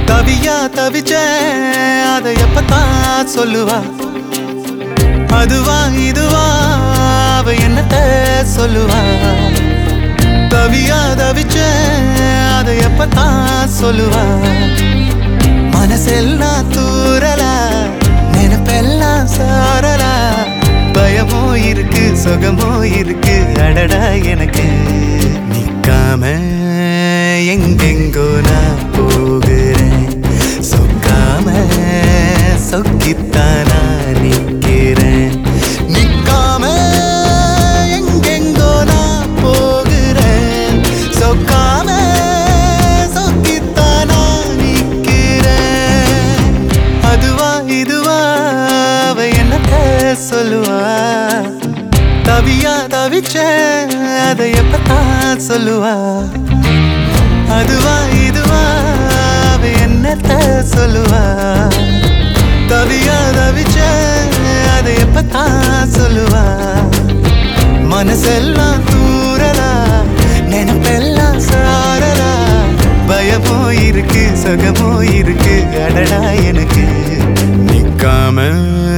தவியா தவிச்சேன் அதை எப்பத்தான் சொல்லுவா அதுவா இதுவா அவ என்னத்த சொல்லுவா தவியா தவிச்சேன் அதை எப்பத்தான் சொல்லுவா மனசெல்லாம் தூரலா நினைப்பெல்லாம் சாரலா பயமோ இருக்கு சுகமோ இருக்கு அடடா எனக்கு நிக்காம எங்கெங்கோ நான் போகிறேன் சொக்காம சொக்கித்தானா நிக்கிறேன் நிக்காம எங்கெங்கோ நான் போகிறேன் சொக்காம சொக்கித்தானா நிக்கிறேன் அதுவா இதுவா அவ என்னத்த சொல்லுவா தவியா தவிச்சேன் அதை எப்பத்தான் சொல்லுவா அதுவா இதுவா அவ என்னத்த சொல்லுவா தவியா தவிச்சேன் அதை எப்பத்தான் சொல்லுவா மனசெல்லாம் தூரலா நினைப்பெல்லாம் சாரலா பயமோ இருக்கு சுகமோ இருக்கு அடடா எனக்கு நிக்காம